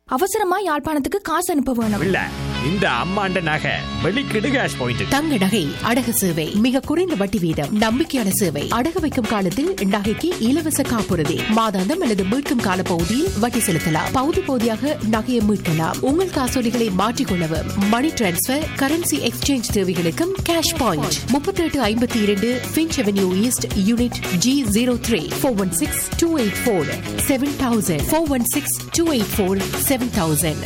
அவசரமா யாழ்ப்பாணத்துக்கு காசு அனுப்ப வேணும் இல்ல இந்த அம்மாண்ட நகை வெளிக்கிடு கேஷ் பாயிண்ட் தங்க நகை அடகு சேவை மிக குறைந்த வட்டி வீதம் நம்பிக்கையான சேவை அடகு வைக்கும் காலத்தில் நகைக்கு இலவச காப்புறுதி மாதாந்தம் அல்லது மீட்கும் கால பகுதியில் வட்டி செலுத்தலாம் பகுதி பகுதியாக நகையை மீட்கலாம் உங்கள் காசோலிகளை மாற்றிக்கொள்ளவும் மணி டிரான்ஸ்பர் கரன்சி எக்ஸ்சேஞ்ச் தேவைகளுக்கும் கேஷ் பாயிண்ட் முப்பத்தி எட்டு ஐம்பத்தி இரண்டு Finch avenue east unit G zero three four one six two eight four seven thousand four one six two eight four seven thousand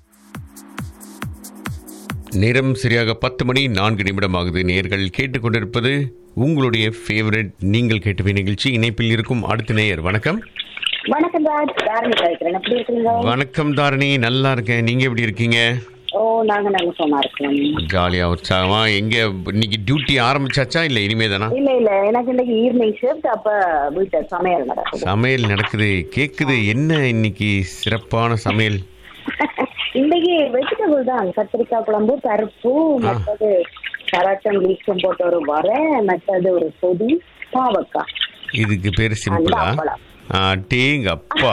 நேரம் சரியாக பத்து மணி நான்கு நிமிடம் ஆகுது நேர்கள் கேட்டுக்கொண்டிருப்பது உங்களுடைய ஃபேவரட் நீங்கள் கேட்டவை நிகழ்ச்சி இணைப்பில் இருக்கும் அடுத்த நேயர் வணக்கம் வணக்கம் ராஜ் தாரணி கழிக்கிறேன் எப்படி இருக்கீங்க வணக்கம் தாரணி நல்லா இருக்கேன் நீங்க எப்படி இருக்கீங்க ஓ நாங்க நாங்க சொன்னா இருக்கோம் ஜாலியா உற்சாகமா எங்க இன்னைக்கு டியூட்டி ஆரம்பிச்சாச்சா இல்ல இனிமே தானா இல்ல இல்ல எனக்கு இன்னைக்கு ஈவினிங் ஷிஃப்ட் அப்ப வீட்டு சமையல் நடக்குது சமையல் நடக்குது கேக்குது என்ன இன்னைக்கு சிறப்பான சமையல் இன்னைக்கு வெஜிடபிள் தான் கத்திரிக்காய் குழம்பு பருப்பு மற்றது கரட்டம் லீக்கும் போட்டு ஒரு வரை மற்றது ஒரு பொடி பாவக்காய் இதுக்கு பேர் சிம்பிளா அந்த அப்பளம். டேங்க அப்பா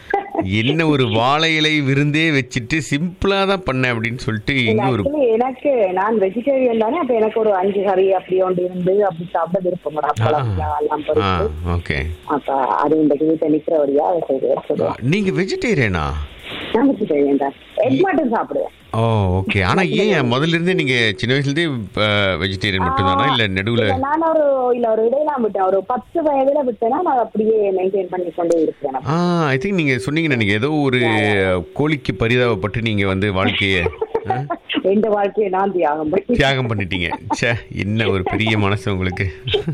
என்ன ஒரு வாழை இலை விருந்தே வச்சுட்டு சிம்பிளா தான் பண்ணேன் அப்படின்னு சொல்லிட்டு இங்க ஒரு ஆக்சுவலி எனக்கு நான் வெஜிடேரியன் தானே அப்ப எனக்கு ஒரு அஞ்சு கறி அப்படி ஒன்று இருந்து அப்படி சாப்பிட விருப்பம் ஒரு அப்பளம் எல்லாம் ஆ பொறுத்து ஓகே அப்ப அது இந்த வீட்டை நிக்கிறபடியா அதை செய்து வச்சுடுவேன் நீங்க வெஜிடேரியனா நான் வெஜிடேரியன் தான் எக் மட்டும் சாப்பிடுவேன் ஓ ஓகே ஆனா ஏன் முதல்ல இருந்தே நீங்க சின்ன வயசுல இருந்தே வெஜிடேரியன் மட்டும் தானா இல்ல நடுவுல இல்ல, நான் ஒரு இல்ல ஒரு இடையெல்லாம் விட்டேன் ஒரு பத்து வயதுல விட்டேன்னா நான் அப்படியே மெயின்டைன் பண்ணி கொண்டே இருக்கிறேன் ஆ ஐ திங்க் நீங்க சொன்னீங்க நீங்க ஏதோ ஒரு கோழிக்கு பரிதாபப்பட்டு நீங்க வந்து வாழ்க்கைய ஆ, எந்த வாழ்க்கையை நான் தியாகம் பண்ணி தியாகம் பண்ணிட்டீங்க ச்சே என்ன ஒரு பெரிய மனசு உங்களுக்கு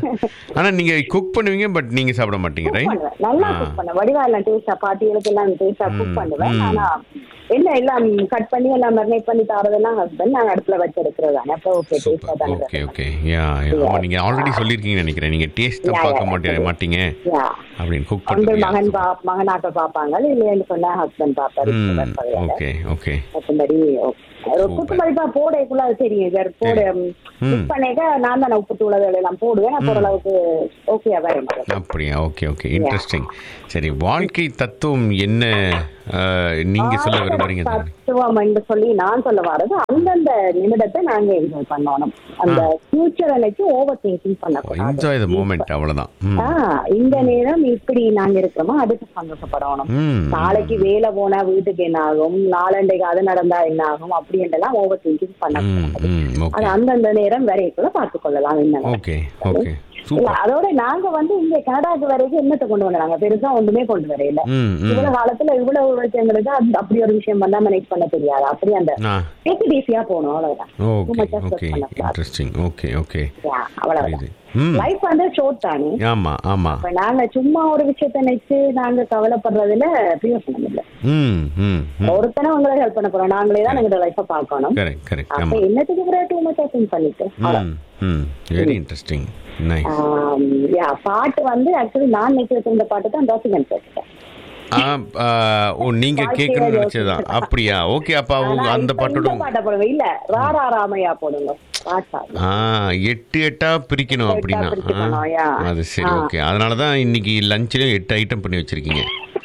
ஆனா நீங்க குக் பண்ணுவீங்க பட் நீங்க சாப்பிட மாட்டீங்க ரைட் பண்ணுவேன் நல்லா குக் பண்ணுவேன் வடிவா எல்லாம் டேஸ்டா பாட்டிகளுக்கு எல்லாம் டேஸ்டா குக் பண்ணுவேன் ஆனா என்ன எல்லாம் கட் பண்ணி எல்லாம் மெரினேட் பண்ணி தரதெல்லாம் ஹஸ்பண்ட் நாங்க அடுப்புல வச்சு எடுக்கிறது தானே அப்போ ஓகே டேஸ்டா சூப்பர் தானே ஓகே ஓகே யா ஆமா நீங்க ஆல்ரெடி சொல்லியிருக்கீங்கன்னு நினைக்கிறேன் நீங்க டேஸ்ட் Yeah, பார்க்க yeah, மாட்டீங்க மாட்டீங்க யா அப்படின்னு குக் வந்து மகன் பண்ணுறீங்க பா மகனாக்க பாப்பாங்க இல்லைன்னு சொன்னா ஹஸ்பண்ட் பாப்பாரு ம் ஓகே ஓகே மற்றபடி ஒரு குத்து மதிப்பா போடைக்குள்ள அது தெரியும் சார் போட குக் பண்ணிக்க நான் தானே உப்பு தூள் அதெல்லாம் எல்லாம் போடுவேன் அப்போ ஓரளவுக்கு ஓகேயா வரும் அப்படியா ஓகே ஓகே இன்ட்ரெஸ்டிங் சரி வாழ்க்கை தத்துவம் என்ன அஹ், நீங்க சொல்ல விரும்புறீங்க தானே? தத்துவம் என்று சொல்லி நான் சொல்ல வர்றது அந்தந்த நிமிடத்தை நாங்க என்ஜாய் பண்ணணும் அந்த ஃபியூச்சர் அன்னைக்கு ஓவர் திங்கிங் பண்ணக்கூடாது என்ஜாய் த மூமெண்ட் அவ்வளவுதான் ம். ஆ, இந்த நேரம் இப்படி நாங்க இருக்கிறோமோ அதுக்கு சந்தோஷப்படணும் ம் நாளைக்கு வேலை போனா வீட்டுக்கு என்ன ஆகும் நாளண்டைக்கு அது நடந்தா என்ன ஆகும் அப்படின்றலாம் ஓவர் திங்கிங் ம் பண்ணக்கூடாது ம் அது ஓகே அந்தந்த நேரம் வரைக்குள்ள பார்த்து கொள்ளலாம் என்ன ஓகே ஓகே இல்ல சூப்பர் அதோட நாங்க வந்து இங்க கனடாக்கு வரைக்கும் என்னத்தை கொண்டு வந்தாங்க பெருசா ஒண்ணுமே கொண்டு வரையில ம் ம் இவ்வளவு காலத்துல இவ்வளவு விஷயங்களுக்கு அந்த- அப்படி ஒரு விஷயம் வந்தா மேனேஜ் பண்ண தெரியாது அப்படி அந்த ஆ டேக் ஈஸியா போகணும் அவ்வளவுதான் okay Too much of okay stress பண்ணக்கூடாது. இன்ட்ரெஸ்டிங் ஓகே ஓகே Yeah, அவ்வளவுதான் புரியுது ம் லைஃப் வந்து ஷோர்ட் தானே ஆமா ஆமா இப்ப நாங்க சும்மா ஒரு விஷயத்த நினைச்சு நாங்க கவலைப்படுறதுல பிரயோசனம் இல்லை ம் ம் ம் ஒருத்தனை உங்களை ஹெல்ப் பண்ண போறோம் நாங்களே தான் எங்களோட லைஃப பார்க்கணும் கரெக்ட் கரெக்ட் அப்ப ஆமா என்னத்துக்கு பிறகு டூ மச் திங்க் பண்ணிட்டு ம் ம் வெரி இன்ட்ரெஸ்டிங் நைஸ் யா பாட்டு வந்து ஆக்சுவலி நான் நினைச்சு வச்சிருந்த பாட்டு தான் டாக்குமெண்ட் கேட்டுட்டேன் ஆ ஆ, ஓ நீங்க வாழ்க்கையில கேட்கணும்னு நினைச்சதுதான் யோசிச்சு. அப்படியா ஓகே அப்ப அவங்க ஆனா அந்த இப்ப பாட்டோட இந்த பாட்டை போடுங்க இல்ல ராரா ராமையா போடுங்க பாட்டா ஆ எட்டு எட்டா பிரிக்கணும் எட்டா அப்படின்னா பிரிக்கணும், ஆ, yeah. அது சரி ஆ. ஓகே அதனால தான் இன்னைக்கு லஞ்சிலும் எட்டு ஐட்டம் பண்ணி வச்சிருக்கீங்க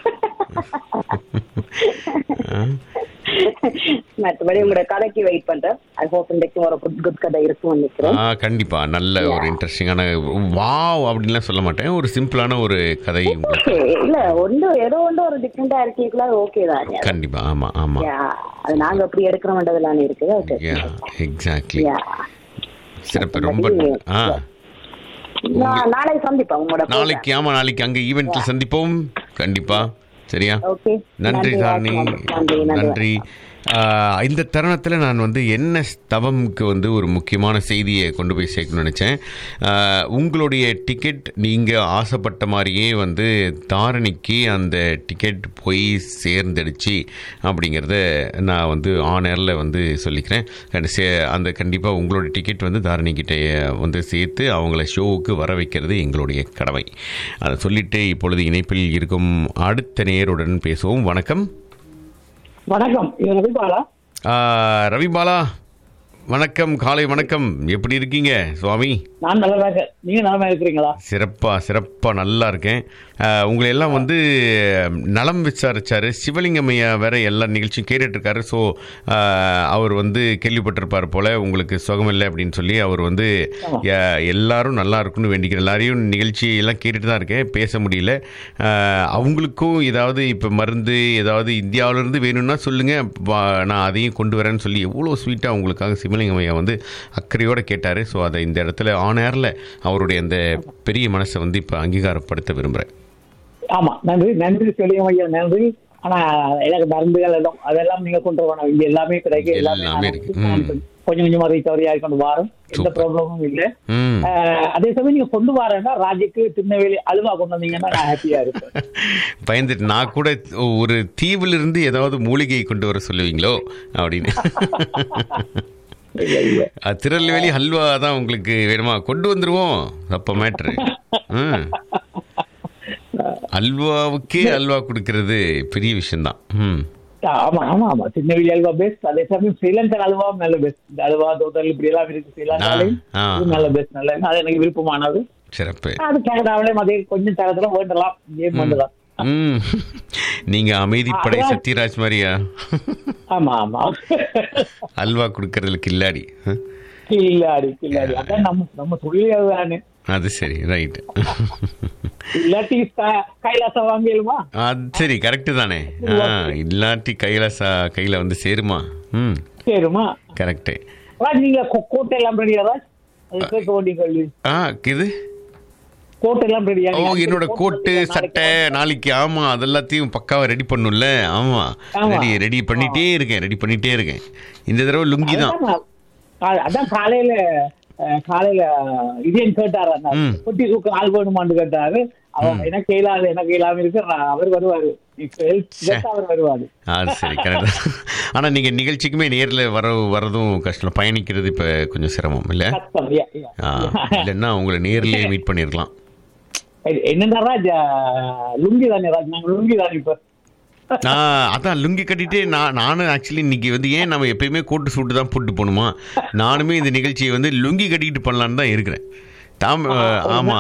ஆ, மற்றபடி உங்களோட கதைக்கு வெயிட் பண்றேன் ஐ ஹோப் இன்றைக்கு ஒரு குட் குட் கதை இருக்கும்னு நினைக்கிறேன் ஆ கண்டிப்பா நல்ல ஒரு இன்ட்ரெஸ்டிங்கான வாவ் அப்படின்லாம் சொல்ல மாட்டேன் ஒரு சிம்பிளான ஒரு கதை உங்களுக்கு ஓகே இல்ல ஒன்று ஏதோ ஒன்று ஒரு டிஃப்ரெண்டா இருக்கீங்களா ஓகே தான் கண்டிப்பா ஆமா ஆமா Yeah, அது நாங்க அப்படி எடுக்கிறோம்ன்றதெல்லாம் இருக்குது ஓகே யா எக்ஸாக்ட்லி Yeah. சிறப்பு ரொம்ப ஆ நான் நாளைக்கு சந்திப்பேன் உங்களோட நாளைக்கு ஆமா நாளைக்கு அங்க ஈவெண்ட்ல சந்திப்போம் கண்டிப்பா சரியா ஓகே நன்றி தாரணி நன்றி நன்றி நன்றி ஆஹ், இந்த தருணத்தில் நான் வந்து என்ன தவம்க்கு வந்து ஒரு முக்கியமான செய்தியை கொண்டு போய் சேர்க்கணும்னு நினச்சேன் ஆஹ், உங்களுடைய டிக்கெட் நீங்கள் ஆசைப்பட்ட மாதிரியே வந்து தாரணிக்கு அந்த டிக்கெட் போய் சேர்ந்துடுச்சு அப்படிங்கிறத நான் வந்து ஆனரில் வந்து சொல்லிக்கிறேன் கண்டி- சே- அந்த கண்டிப்பாக உங்களோட டிக்கெட் வந்து தாரணிக்கிட்ட வந்து சேர்த்து அவங்கள ஷோவுக்கு வர வைக்கிறது எங்களுடைய கடமை அதை சொல்லிட்டு இப்பொழுது இணைப்பில் இருக்கும் அடுத்த நேருடன் பேசுவோம் வணக்கம் வணக்கம் இது ரவிபாலா ஆ, ரவி பாலா வணக்கம் காலை வணக்கம் எப்படி இருக்கீங்க சுவாமி நான் நல்லா இருக்கேன் நீங்க நலமா இருக்கிறீங்களா சிறப்பா சிறப்பா நல்லா இருக்கேன் அஹ், உங்களை எல்லாம் வந்து நலம் விசாரிச்சாரு சிவலிங்கம் ஐயா வேற எல்லா நிகழ்ச்சியும் கேட்டுட்டு இருக்காரு ஸோ அவர் வந்து கேள்விப்பட்டிருப்பார் போல உங்களுக்கு சுகமில்லை அப்படின்னு சொல்லி அவர் வந்து எ- எல்லாரும் நல்லா இருக்கும்னு வேண்டிக்கிறேன் எல்லாரையும் நிகழ்ச்சி எல்லாம் கேட்டுட்டு தான் இருக்கேன் பேச முடியல அஹ், அவங்களுக்கும் ஏதாவது இப்போ மருந்து ஏதாவது இந்தியாவிலேருந்து வேணும்னா சொல்லுங்க வா- நான் அதையும் கொண்டு வரேன்னு சொல்லி எவ்வளோ ஸ்வீட்டாக உங்களுக்காக சிவலிங்கம் ஐயா வந்து அக்கறையோடு கேட்டார் ஸோ அதை இந்த இடத்துல ஆன் ஏரில் அவருடைய அந்த பெரிய மனசை வந்து இப்போ அங்கீகாரப்படுத்த விரும்புகிறேன் ஆமா நன்றி நன்றி சொல்லியும் ஐயா நன்றி ஆனா எனக்கு மருந்துகள் எல்லாம் அதெல்லாம் நீங்க கொண்டு வரணும் இங்க எல்லாமே கிடைக்கும் எல்லாமே எல்லாமே நான் இருக்கு. நான் ம். கொஞ்சம் கொஞ்சமா ரீகவரி ஆகிக்கொண்டு வரோம் எந்த Super. ப்ராப்ளமும் இல்ல ம் அஹ், அதே சமயம் நீங்க கொண்டு வரேன்னா ராஜுக்கு திருநெல்வேலி அல்வா கொண்டு வந்தீங்கன்னா நான் ஹாப்பியா இருப்பேன் பயந்துட்டு நான் கூட ஒரு தீவிலிருந்து ஏதாவது மூலிகையை கொண்டு வர சொல்லுவீங்களோ அப்படின்னு இல்ல, இல்ல. அஹ், திருநெல்வேலி ஹல்வா தான் உங்களுக்கு வேணுமா கொண்டு வந்துருவோம் அப்போ மேட்ரு ம் அல்வாவுக்கே அல்வா கொடுக்கறது பெரிய விஷயம்தான் ம் ஆமா ஆமா ஆமா திருநெல்வேலி அல்வா பெஸ்ட் அதே சமயம் ஸ்ரீலங்கன் அல்வா நல்ல பெஸ்ட் இந்த அல்வா தோதல் இப்படி எல்லாம் இருக்கு ஸ்ரீலங்காலையும் ஆ, ஆ. இது நல்ல பெஸ்ட் நல்ல அது எனக்கு விருப்பமானது சிறப்பு அது கனடாவிலே அதே கொஞ்சம் தரத்துல வேண்டலாம் கேம் பண்ணலாம் ம் நீங்க அமைதிப்படை சத்யராஜ் மாதிரியா ஆமா ஆமா அல்வா கொடுக்கறதுல கில்லாடி ம். கில்லாடி கில்லாடி அதான் நம்ம நம்ம தொழிலே அதுதானே அது சரி ரைட் இல்லாட்டி க- கைலாசம் வாங்கிடுமா அது சரி கரெக்டு தானே ஆ இல்லாட்டி கைலாசா கையில் வந்து சேருமா ம் சரிமா கரெக்டு ராஜ் நீங்க கோ- கோட்டை எல்லாம் ரெடியா ராஜ் அது கேட்க வேண்டிய கேள்வி ஆ இது கோட்டை எல்லாம் ரெடியா ஓ என்னோட கோட்டு சட்டை நாளைக்கு ஆமா அதெல்லாத்தையும் பக்காவா ரெடி பண்ணும்ல ஆமா ஆமா. ரெடி ரெடி பண்ணிட்டே இருக்கேன் ரெடி பண்ணிட்டே இருக்கேன் இந்த தடவை லுங்கி தான் அதான் நான் கா- அதான் காலையில அஹ், காலையில இதேன்னு கேட்டாரு அந்த ம். குட்டி தூக்கு ஆள் வேணுமான்னு கேட்டாரு அவன் எனக்கு இயலாது எனக்கு இல்லாம இருக்கு நான் அவர் வருவாரு இப்ப help கேட்டா அவர் வருவாரு அது சரி கரெக்ட் ஆனா நீங்க நிகழ்ச்சிக்குமே நேர்ல வர வரதும் கஷ்டம் பயணிக்கிறது இப்ப கொஞ்சம் சிரமம் இல்ல கஷ்டம் yeah, yeah. ஆ, இல்லைன்னா உங்களை நேர்லயே மீட் பண்ணிருக்கலாம் இது என்னன்னா ராஜ் அஹ், லுங்கி தானே ராஜ் நாங்க லுங்கி தானே இப்ப நான் அதான் லுங்கி கட்டிட்டு நான் நானும் ஆக்சுவலி இன்னைக்கு வந்து ஏன் நம்ம எப்பயுமே கோட்டு சூட்டு தான் போட்டு போகணுமா நானுமே இந்த நிகழ்ச்சியை வந்து லுங்கி கட்டிக்கிட்டு பண்ணலான்னு தான் இருக்கிறேன் தாம் ஆமா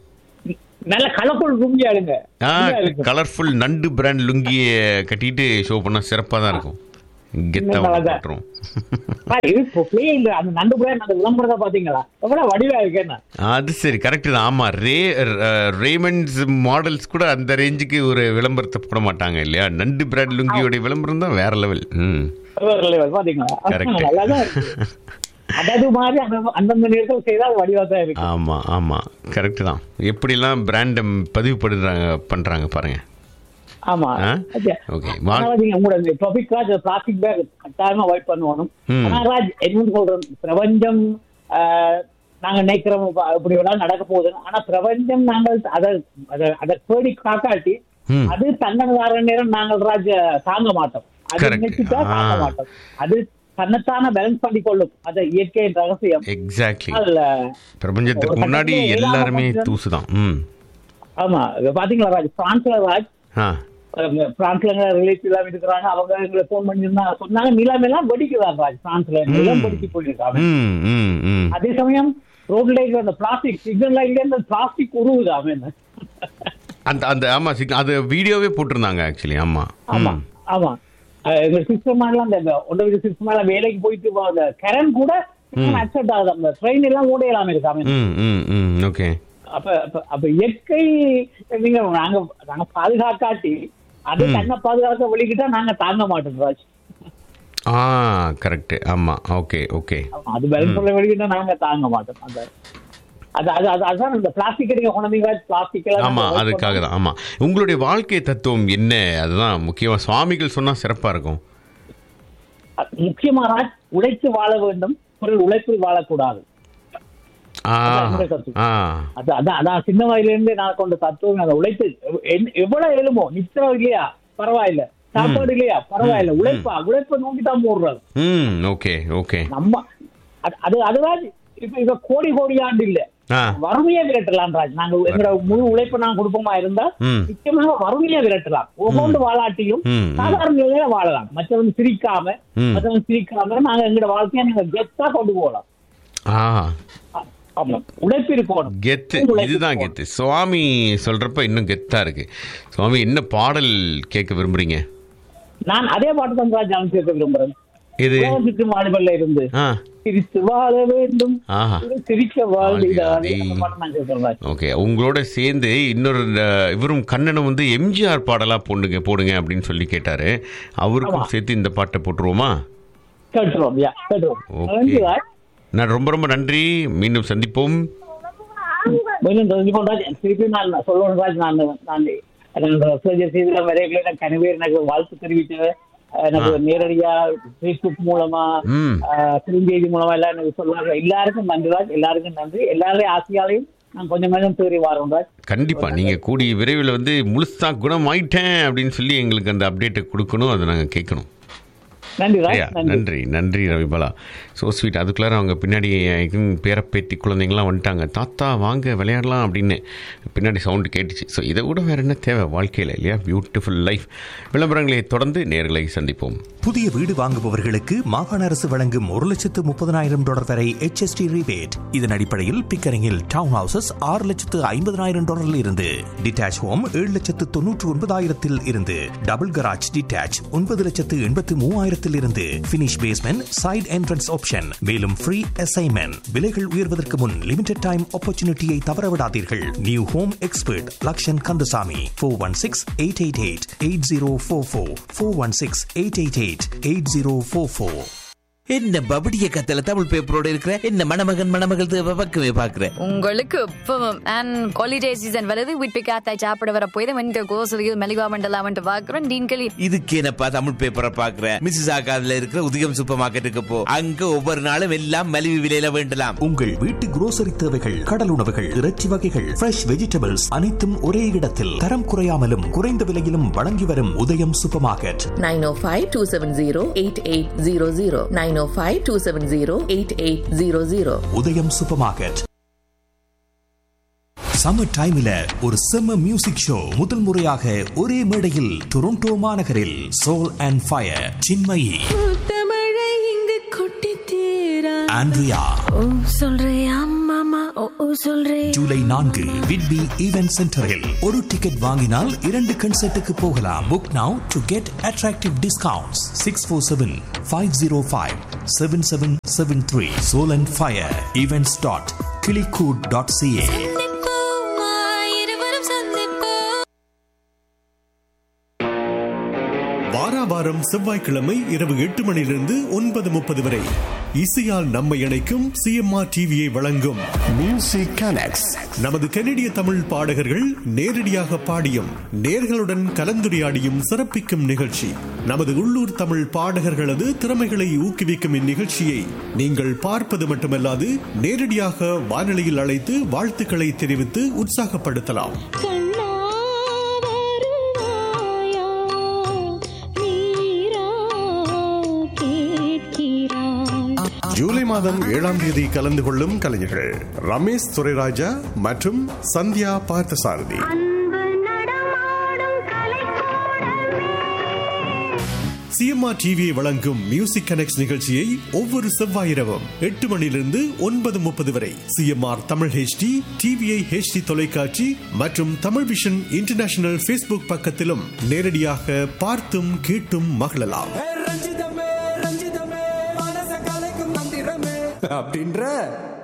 நல்ல கலர்ஃபுல் லுங்கி ஆளுங்க ஆ கலர்ஃபுல் நண்டு பிராண்ட் லுங்கியை கட்டிட்டு ஷோ பண்ணால் சிறப்பாக தான் இருக்கும் கெத்தாக இன்னும் நல்லா போட்டுரும் இது இப்போ play இல்ல அந்த நண்டு பிராண்ட் அந்த விளம்பரத்தை பாத்தீங்களா எவ்வளவு வடிவா இருக்கேன்னா அது சரி கரெக்டு தான் ஆமாம் ரே ரேமண்ட்ஸ் மாடல்ஸ் கூட அந்த ரேஞ்சுக்கு ஒரு விளம்பரத்தை போட மாட்டாங்க இல்லையா நண்டு பிராண்ட் லுங்கியோடைய விளம்பரம் தான் வேற லெவல் ம் வேற level, பாத்தீங்களா Correct. நல்லாதான் இருக்கு அதாவது மாதிரி அந்த அந்தந்த நேரத்தில் செய்தால் வடிவா தான் இருக்கு ஆமாம் ஆமாம் கரெக்டு தான் எப்படிலாம் பிராண்டை பதிவு படுறாங்க பண்ணுறாங்க பாருங்க ஆமா ஆ? Okay. Okay. வா- ஆனா நீங்க உங்களோட இந்த டாபிக் ராஜ் பிளாஸ்டிக் பேக் கட்டாயமா அவாய்ட் பண்ணுவோம் ம். ஆனா ராஜ் என்னன்னு சொல்றோம் பிரபஞ்சம் ஆஹ், நாங்க நினைக்கிறோம் இப்ப இப்படி வேணாலும் நடக்க போகுது ஆனா பிரபஞ்சம் நாங்கள் அதை அதை அதை தேடி காக்காட்டி ம். அது தன்னன் வர நேரம் நாங்கள் ராஜ் தாங்க மாட்டோம் அது Correct. நினைச்சுட்டா தாங்க ஆ. மாட்டோம் அது தன்னைத்தான பேலன்ஸ் பண்ணி கொள்ளும் அது இயற்கையின் ரகசியம் எக்ஸாக்ட்லி அதுல பிரபஞ்சத்துக்கு ஒரு முன்னாடி கட்டத்துல எல்லாருமே ஏழாம் தூசு தான் ம் ஆமா இப்ப பாத்தீங்களா ராஜ் பிரான்ஸ்ல ராஜ் ஆ அஹ் பிரான்ஸ்ல ரிலேட்டிவ் எல்லாம் இருக்கிறாங்க அவங்க எங்களை போன் பண்ணியிருந்தாங்க சொன்னாங்க நிலம் எல்லாம் வெடிக்குதான் ராஜ் பிரான்ஸ்ல நிலம் வெடிச்சு போயிருக்காங்க ம் ம் ம் அதே சமயம் ரோட்ல இருக்கிற அந்த பிளாஸ்டிக் சிக்னல் லைன்ல இருந்து பிளாஸ்டிக் உருவுது அவன் அந்த அந்த ஆமா சிக் அது வீடியோவே போட்டிருந்தாங்க ஆக்சுவலி ஆமா ஆமா ம். ஆமா அஹ் எங்க சிஸ்டம் எல்லாம் அந்த ஒன்றரை சிஸ்டம் எல்லாம் வேலைக்கு போயிட்டு வா- அந்த கரண்ட் கூட அக்செப்ட் ஆகுது அந்த ட்ரெயின் எல்லாம் ஓடையலாம் இருக்காம ம் ம் ம் ஓகே அப்ப அப்ப- அப்ப இயற்கை நீங்க நாங்க நாங்க பாதுகாக்காட்டி அது தன்னை பாதுகாக்க வெளிக்கிட்டா நாங்க தாங்க மாட்டோம் ராஜ் ஆ கரெக்ட் ஆமா ஓகே ஓகே ஆமா, அது பேலன்ஸ் சொல்ல வெளிக்கிட்டா நாங்க தாங்க மாட்டோம் அந்த அது அது அது அதான் இந்த பிளாஸ்டிக் நீங்க கொண்டீங்க பிளாஸ்டிக் எல்லாம் ஆமா நாங்க அதுக்காக தான் ஆமா உங்களுடைய வாழ்க்கை தத்துவம் என்ன அதுதான் முக்கியமா சுவாமிகள் சொன்னா சிறப்பா இருக்கும் அது முக்கியமா ராஜ் உழைத்து வாழ வேண்டும் பிறர் உழைப்பில் வாழக்கூடாது ஆ அதான் என்னுடைய கருத்து. ஆ அது அதான் அதான் சின்ன வயதிலிருந்து நான் கொண்ட தத்துவம் அந்த உழைத்து எவ்- என்- எவ்வளவு எழுமோ நிச்சயம் இல்லையா பரவாயில்ல சாப்பாடு இல்லையா பரவாயில்ல உழைப்பா உழைப்பை நோக்கி தான் போடுறது ம் ஓகே ஓகே நம்ம அது- அது அதுதான் இப்ப இப்ப கோடி கோடியாண்டு இல்ல ஆ வறுமையை விரட்டலாம் ராஜ் நாங்க எங்களோட முழு உழைப்பை நான் கொடுப்போமா இருந்தா ம். நிச்சயமாக வறுமையை விரட்டலாம் ஒவ்வொன்று வாழாட்டியும் ம், ம். சாதாரண நிலையில வாழலாம் மற்றவன் சிரிக்காம ம். மற்றவன் சிரிக்காம நாங்க எங்களோட வாழ்க்கையை நீங்க கெத்தா கொண்டு போகலாம் ஆ ஆ- ஆமா உழைப்பு இருக்கணும் கெத்து உழைப்பு இதுதான் இருக்கணும். கெத்து சுவாமி சொல்றப்ப இன்னும் கெத்தா இருக்கு சுவாமி என்ன பாடல் கேட்க விரும்புறீங்க நான் அதே பாட்டு தான் ராஜ் நான் கேட்க விரும்புறேன் இது உலகத்துக்கு மாடுபல்ல இருந்து ஆ சிரித்து வாழ வேண்டும் ஆஹா இது சிரிக்க வாழ்ந்தானே வாழ்கிறானே. அந்த பாட்டு நான் கேட்கிறேன் ராஜ் ஓகே உங்களோட சேர்ந்து இன்னொரு அஹ், இவரும் கண்ணனும் வந்து எம்ஜிஆர் பாடலா போடுங்க போடுங்க அப்படின்னு சொல்லி கேட்டாரு அவருக்கும் ஆமா. சேர்த்து இந்த பாட்டை போட்டுருவோமா கேட்டுருவோம் யா கேட்டுருவோம் ஓகே நன்றி ராஜ் நான் ரொம்ப ரொம்ப நன்றி மீண்டும் சந்திப்போம் மீண்டும் தெரிஞ்சுக்கொண்டு ராஜ் திருப்பி நான் சொல்லணும் ராஜ் நான் நான் சர்ஜரி செய்த வரைகளை நான் கனவே எனக்கு வாழ்த்து தெரிவித்து எனக்கு ஆ. நேரடியா ஃபேஸ்புக் மூலமா ம் ஆஹ், குறுஞ்செய்தி மூலமா எல்லாம் எனக்கு சொல்லுவாங்க எல்லாருக்கும் நன்றி ராஜ் எல்லாருக்கும் நன்றி எல்லாரையும் ஆசையாலையும் நான் கொஞ்சம் கொஞ்சம் தேறி வரோம் ராஜ் கண்டிப்பா நீங்க கூடிய விரைவில் வந்து முழுசா குணமாயிட்டேன் அப்படின்னு சொல்லி எங்களுக்கு அந்த அப்டேட்டை கொடுக்கணும் அதை நாங்க கேட்கணும் நன்றி ராஜ் சரியா? நன்றி நன்றி நன்றி ரவிபாலா ஸோ ஸ்வீட் அதுக்குள்ளார அவங்க பின்னாடி என் பேரப்பேத்தி குழந்தைங்களாம் வந்துட்டாங்க தாத்தா வாங்க விளையாடலாம் அப்படின்னு பின்னாடி சவுண்டு கேட்டுச்சு ஸோ இதை விட வேற என்ன தேவை வாழ்க்கையில் இல்லையா பியூட்டிஃபுல் லைஃப் விளம்பரங்களை தொடர்ந்து நேர்களை சந்திப்போம் புதிய வீடு வாங்குபவர்களுக்கு மாகாண அரசு வழங்கும் ஒரு லட்சத்து முப்பதனாயிரம் டாலர் வரை HST rebate இதன் அடிப்படையில் பிக்கரிங்கில் டவுன் ஹவுசஸ் ஆறு லட்சத்து ஐம்பதனாயிரம் டாலரில் இருந்து டிட்டாச் ஹோம் ஏழு லட்சத்து தொன்னூற்று ஒன்பதாயிரத்தில் இருந்து டபுள் கராஜ் டிட்டாச் ஒன்பது லட்சத்து எண்பத்து மூவாயிரத்தில் இருந்து finish basement side entrance option மேலும் ஃப்ரீ அசைன்மெண்ட் விலைகள் உயர்வதற்கு முன் லிமிடெட் டைம் ஆப்பர்ச்சுனிட்டியை தவறவிடாதீர்கள் new home expert Lakshan Kandasamy four one six eight eight eight eight zero four four four one six eight eight eight eight zero four four என்ன பபடிய கத்தல தமிழ் பேப்பரோட இருக்கிற என்ன மணமகன் மணமகள் தேவை பக்கமே பாக்குற உங்களுக்கு இப்பவும் அண்ட் ஹாலிடே சீசன் வருது வீட்டு காத்தாய் சாப்பிட வர போய் வந்து கோசலியில் மெலிகா மண்டலாம் வந்து பாக்குறோம் டீன்களி இதுக்கு என்னப்பா தமிழ் பேப்பரை பாக்குற மிஸ்ஸஸ் ஆகாதுல இருக்கிற உதயம் சூப்பர் மார்க்கெட்டுக்கு போ அங்க ஒவ்வொரு நாளும் எல்லாம் மலிவு விலையில வேண்டலாம் உங்கள் வீட்டு grocery தேவைகள் கடல் உணவுகள் இறைச்சி வகைகள் ஃப்ரெஷ் வெஜிடபிள்ஸ் அனைத்தும் ஒரே இடத்தில் தரம் குறையாமலும் குறைந்த விலையிலும் வழங்கி வரும் உதயம் சூப்பர் மார்க்கெட் 905-270-8800 905-270-8800 உதயம் சூப்பர் மார்க்கெட் சம்மர் டைம்ல ஒரு செம்ம மியூசிக் ஷோ முதல் முறையாக ஒரே மேடையில் டொரண்டோ மாநகரில் சோல் அண்ட் ஃபயர் சின்மயி தமிழை இங்கு கொட்டி தீரா ஆண்ட்ரியா ஓ சொல்றியா மாமா ஓ ஓ சொல்றே ஜூலை நான்கு விட்பி ஈவென்ட் சென்டரில் ஒரு டிக்கெட் வாங்கினால் இரண்டு கன்சர்ட்டுக்கு போகலாம் book now to get attractive discounts six four seven five zero five seven seven seven three soul and fire events dot கிளிகூட் டாட் சிஏ இருவரும் சந்திப்போம் வாரா வாரம் செவ்வாய்க்கிழமை இரவு எட்டு மணியிலிருந்து ஒன்பது முப்பது வரை இசையால் நம்மை இணைக்கும் சிஎம்ஆர் டிவியை வழங்கும் மியூசிக் கனெக்ட்ஸ் நமது கனடிய தமிழ் பாடகர்கள் நேரடியாக பாடியும் நேர்களுடன் கலந்துரையாடியும் சிறப்பிக்கும் நிகழ்ச்சி நமது உள்ளூர் தமிழ் பாடகர்களது திறமைகளை ஊக்குவிக்கும் இந்நிகழ்ச்சியை நீங்கள் பார்ப்பது மட்டுமல்லாது நேரடியாக வானொலியில் அழைத்து வாழ்த்துக்களை தெரிவித்து உற்சாகப்படுத்தலாம் ஜூலை மாதம் ஏழாம் தேதி கலந்து கொள்ளும் கலைஞர்கள் ரமேஷ் துரைராஜா மற்றும் சந்தியா பார்த்தசாரதி சிஎம்ஆர் டிவியை வழங்கும் மியூசிக் கனெக்ட் நிகழ்ச்சியை ஒவ்வொரு செவ்வாய் இரவும் எட்டு மணியிலிருந்து ஒன்பது முப்பது வரை CMR Tamil HD TVI HD தொலைக்காட்சி மற்றும் தமிழ் விஷன் இன்டர்நேஷனல் ஃபேஸ்புக் பக்கத்திலும் நேரடியாக பார்த்தும் கேட்டும் மகிழலாம் அப்படின்ற